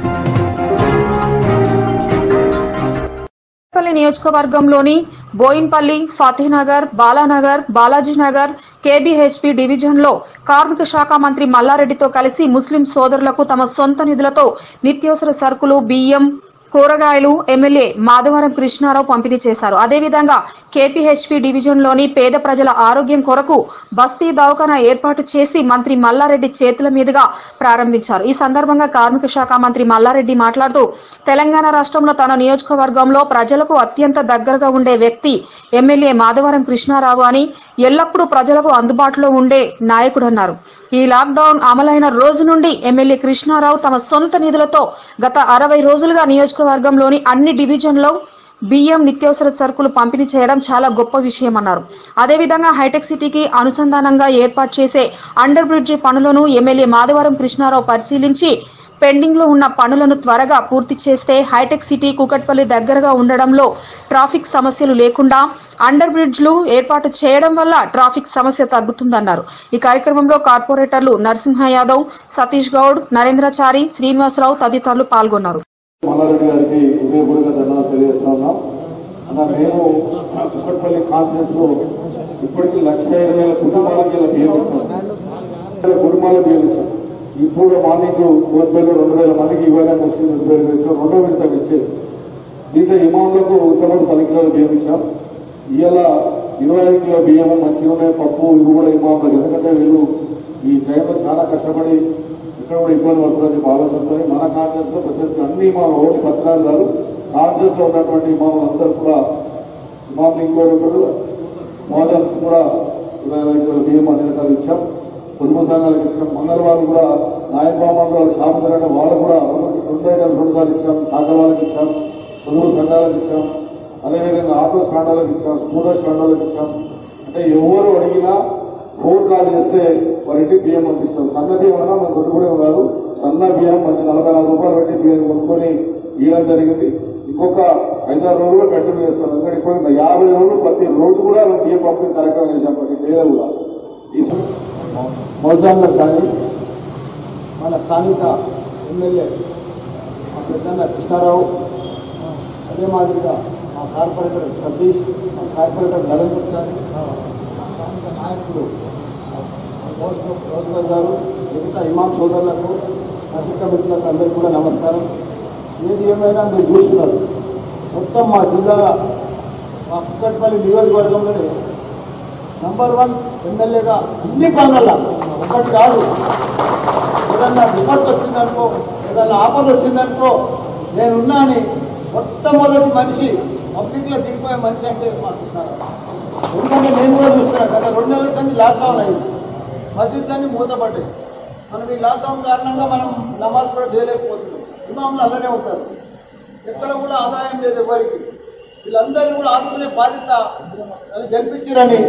పల్లి నియోజకవర్గంలోని బోయిన్పల్లి ఫతేనగర్ బాలానగర్ బాలాజీనగర్ కేబీహెచ్పీ డివిజన్లో కార్మిక శాఖ మంత్రి మల్లారెడ్డితో కలిసి ముస్లిం సోదరులకు తమ సొంత నిధులతో నిత్యావసర సరుకులు బియ్యం కూరగాయలు ఎమ్మెల్యే మాధవరం కృష్ణారావు పంపిణీ చేశారు అదేవిధంగా కేపీహెచ్పీ డివిజన్లోని పేద ప్రజల ఆరోగ్యం కొరకు బస్తీ దవాఖానా ఏర్పాటు చేసి మంత్రి మల్లారెడ్డి చేతుల మీదుగా ప్రారంభించారు ఈ సందర్భంగా కార్మిక శాఖ మంత్రి మల్లారెడ్డి మాట్లాడుతూ తెలంగాణ రాష్ట్రంలో తన నియోజకవర్గంలో ప్రజలకు అత్యంత దగ్గరగా ఉండే వ్యక్తి ఎమ్మెల్యే మాధవరం కృష్ణారావు అని ఎల్లప్పుడూ ప్రజలకు అందుబాటులో ఉండే నాయకుడన్నారు ఈ లాక్డౌన్ అమలైన రోజు నుండి ఎమ్మెల్యే కృష్ణారావు తమ సొంత నిధులతో గత అరవై రోజులుగా నియోజకవర్గంలోని అన్ని డివిజన్లో బియ్యం నిత్యావసర సరుకులు పంపిణీ చేయడం చాలా గొప్ప విషయమన్నారు అదేవిధంగా హైటెక్ సిటీకి అనుసంధానంగా ఏర్పాటు చేసే అండర్ బ్రిడ్జి పనులను ఎమ్మెల్యే మాధవరం కృష్ణారావు పరిశీలించి పెండింగ్ లో ఉన్న పనులను త్వరగా పూర్తి చేస్తే హైటెక్ సిటీ కూకట్పల్లి దగ్గరగా ఉండడంలో ట్రాఫిక్ సమస్యలు లేకుండా అండర్ బ్రిడ్జ్లు ఏర్పాటు చేయడం వల్ల ట్రాఫిక్ సమస్య తగ్గుతుందన్నారు ఈ కార్యక్రమంలో కార్పొరేటర్లు నరసింహ యాదవ్ సతీష్ గౌడ్ నరేంద్రచారి శ్రీనివాసరావు తదితరులు పాల్గొన్నారు మల్లారెడ్డి గారికి హృదయపూర్వక ధన్యవాదాలు తెలియజేస్తా ఉన్నాం అన్న మేము కుక్కట్పల్లి కాన్ఫరెన్స్ లో ఇప్పటికీ లక్ష ఇరవై వేల కుటుంబాలకి ఇలా బియ్యం ఇచ్చాం వేల కుటుంబాలకు బియ్యం ఇచ్చాం ఇప్పుడు మార్నింగ్ కోర్టులో రెండు వేల మందికి ఇవ్వగా ముస్లిం రెండు వేలు ఇచ్చాం రెండో విడత ఇచ్చేది దీంట్లో ఇమాములకు ఇంతమంది పది కిలోల బియ్యం ఇచ్చాం ఇవాళ ఇరవై ఐదు కిలో బియ్యము మంచిగా ఉన్నాయి పప్పు ఇవి కూడా ఇమాములకు ఎందుకంటే వీళ్ళు ఈ టైంలో చాలా కష్టపడి ఇక్కడ కూడా ఇబ్బంది పడుతున్నారు చెప్పి ఆలోచనతో మన కాన్షియస్ లో ప్రతి అన్ని ఇమాములు ఓన్లీ పత్రాలు కాదు కాన్షియస్ లో ఉన్నటువంటి ఇమాములు అందరూ కూడా ఇమాములు ఇంకోటి కూడా మోడల్స్ కూడా ఇరవై ఐదు కిలో బియ్యం అన్ని రకాలు ఇచ్చాం పొదుపు సంఘాలకు ఇచ్చాం మంగళవారం కూడా నాయబామాలు వాళ్ళు షాపు ధర వాళ్ళు కూడా రెండు ఐదు రెండు సార్లు ఇచ్చాం శాఖ వాళ్ళకి ఇచ్చాం పొదుపు సంఘాలకు ఇచ్చాం అదేవిధంగా ఆటో స్టాండాలకు ఇచ్చాం స్కూటర్ స్టాండాలకు ఇచ్చాం అంటే ఎవరు అడిగినా ఫోన్ కాల్ చేస్తే వారింటి బియ్యం పంపించాం సన్న బియ్యం అన్నా మనం కొట్టుకునే కాదు సన్న బియ్యం మంచి నలభై నాలుగు రూపాయలు పెట్టి బియ్యం కొనుక్కొని ఇవ్వడం జరిగింది ఇంకొక ఐదారు రోజులు కంటిన్యూ చేస్తాం ఎందుకంటే ఇప్పుడు ఇంకా యాభై రోజులు ప్రతి రోజు కూడా మనం బియ్యం పంపిణీ కార్యక్రమం చేశాం ప్రతి పేద కూడా ఈ సం- మౌజాన్లకు కానీ మన స్థానిక ఎమ్మెల్యే మా పెద్దన్న కృష్ణారావు అదే మాదిరిగా మా కార్పొరేటర్ సతీష్ మా కార్పొరేటర్ నరేంద్ర సార్ మా స్థానిక నాయకులు రోజుబాయ్ గారు మిగతా ఇమాం సోదరులకు పత్రికా మిత్రులకు అందరికీ కూడా నమస్కారం ఏది ఏమైనా మీరు చూస్తున్నారు మొత్తం మా జిల్లాలో మా కుక్కట్పల్లి నియోజకవర్గంలోనే నంబర్ వన్ ఎమ్మెల్యేగా అన్ని పనులలో ఒకటి కాదు ఏదన్నా విపత్తు వచ్చిందనుకో ఏదన్నా ఆపద వచ్చిందనుకో నేనున్నా అని మొట్టమొదటి మనిషి పబ్లిక్లో దిగిపోయే మనిషి అంటే మా కృష్ణారావు ఎందుకంటే నేను కూడా చూస్తున్నాను గత రెండు నెలల కింద లాక్డౌన్ అయింది మస్జిద్ అన్ని మూతపడ్డాయి మనం ఈ లాక్డౌన్ కారణంగా మనం నమాజ్ కూడా చేయలేకపోతున్నాం ఇమాములు అలానే ఉంటారు ఎక్కడ కూడా ఆదాయం లేదు ఎవరికి వీళ్ళందరినీ కూడా ఆదుకునే బాధ్యత నన్ను గెలిపించారని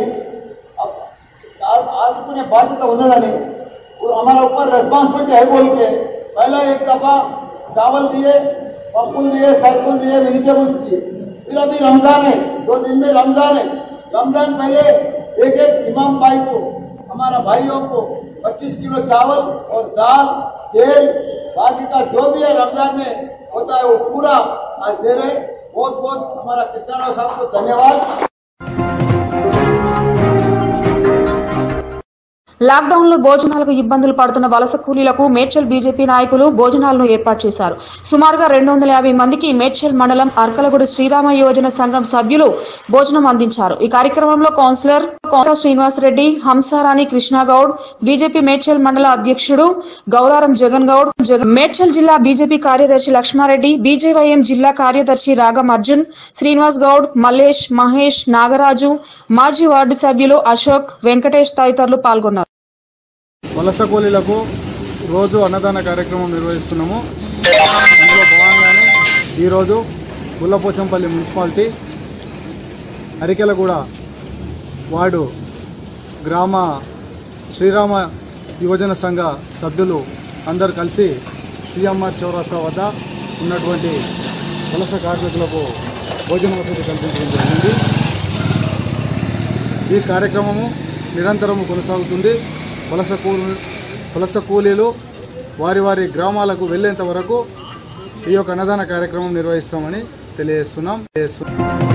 आ- आदमी बाध्यता ఉన్నదని हमारा ऊपर रेस्पॉन्सिबिलिटी है बोल के पहला एक दफा चावल दिए पप्पू दिए सरकुल दिए वेजिटेबल्स दिए फिर अभी रमजान है दो दिन में रमजान है रमजान पहले एक एक इमाम भाई को हमारा भाइयों को 25 किलो चावल और दाल तेल बाकी का जो भी है रमजान में होता है वो पूरा आज दे रहे बहुत बहुत हमारा कृष्णा साहब को धन्यवाद లాక్డౌన్ లో భోజనాలకు ఇబ్బందులు పడుతున్న వలస కూలీలకు మేడ్చల్ బీజేపీ నాయకులు భోజనాలను ఏర్పాటు చేశారు సుమారుగా రెండు వందల యాభై మందికి మేడ్చల్ మండలం అర్కలగూడు శ్రీరామ యోజన సంఘం సభ్యులు భోజనం అందించారు ఈ కార్యక్రమంలో కౌన్సిలర్ కోట శ్రీనివాసరెడ్డి హంసారాణి కృష్ణగౌడ్ బీజేపీ మేడ్చల్ మండల అధ్యక్షుడు గౌరారం జగన్ గౌడ్ జగన్ మేడ్చల్ జిల్లా బీజేపీ కార్యదర్శి లక్ష్మారెడ్డి బీజేవైఎం జిల్లా కార్యదర్శి రాగం అర్జున్ శ్రీనివాస్ గౌడ్ మల్లేష్ మహేష్ నాగరాజు మాజీ వార్డు సభ్యులు అశోక్ వెంకటేష్ తదితరులు పాల్గొన్నారు వలస కూలీలకు రోజు అన్నదాన కార్యక్రమం నిర్వహిస్తున్నాము అందులో భాగంగానే ఈరోజు గుల్లపోచంపల్లి మున్సిపాలిటీ అరికెలగూడ వార్డు గ్రామ శ్రీరామ యువజన సంఘ సభ్యులు అందరు కలిసి సిఎంఆర్ చౌరస్తా వద్ద ఉన్నటువంటి వలస కార్మికులకు భోజన వసతి కల్పించడం జరిగింది ఈ కార్యక్రమము నిరంతరము కొనసాగుతుంది వలస కూలీ వలస కూలీలు వారి వారి గ్రామాలకు వెళ్ళేంత వరకు ఈ యొక్క అన్నదాన కార్యక్రమం నిర్వహిస్తామని తెలియజేస్తున్నాం తెలియజేస్తున్నాం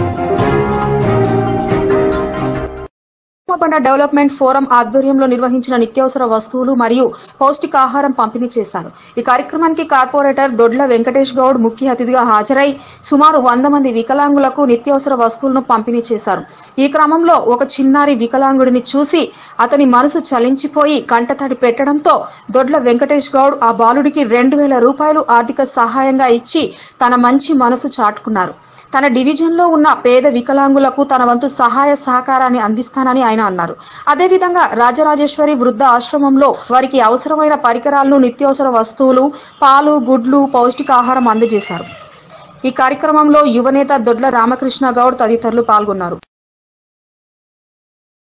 బండ డెవలప్మెంట్ ఫోరం ఆధ్వర్యంలో నిర్వహించిన నిత్యావసర వస్తువులు మరియు పౌష్టికాహారం పంపిణీ చేశారు ఈ కార్యక్రమానికి కార్పొరేటర్ దొడ్ల వెంకటేష్ గౌడ్ ముఖ్య అతిథిగా హాజరై సుమారు వంద మంది వికలాంగులకు నిత్యావసర వస్తువులను పంపిణీ చేశారు ఈ క్రమంలో ఒక చిన్నారి వికలాంగుడిని చూసి అతని మనసు చలించిపోయి కంటతడి పెట్టడంతో దొడ్ల వెంకటేష్ గౌడ్ ఆ బాలుడికి రెండు వేల రూపాయలు ఆర్థిక సహాయంగా ఇచ్చి తన మంచి మనసు చాటుకున్నారు తన డివిజన్లో ఉన్న పేద వికలాంగులకు తన వంతు సహాయ సహకారాన్ని అందిస్తానని ఆయన అన్నారు అదేవిధంగా రాజరాజేశ్వరి వృద్ధ ఆశ్రమంలో వారికి అవసరమైన పరికరాలను నిత్యావసర వస్తువులు పాలు గుడ్లు పౌష్టికాహారం అందజేశారు ఈ కార్యక్రమంలో యువనేత దొడ్ల రామకృష్ణ గౌడ్ తదితరులు పాల్గొన్నారు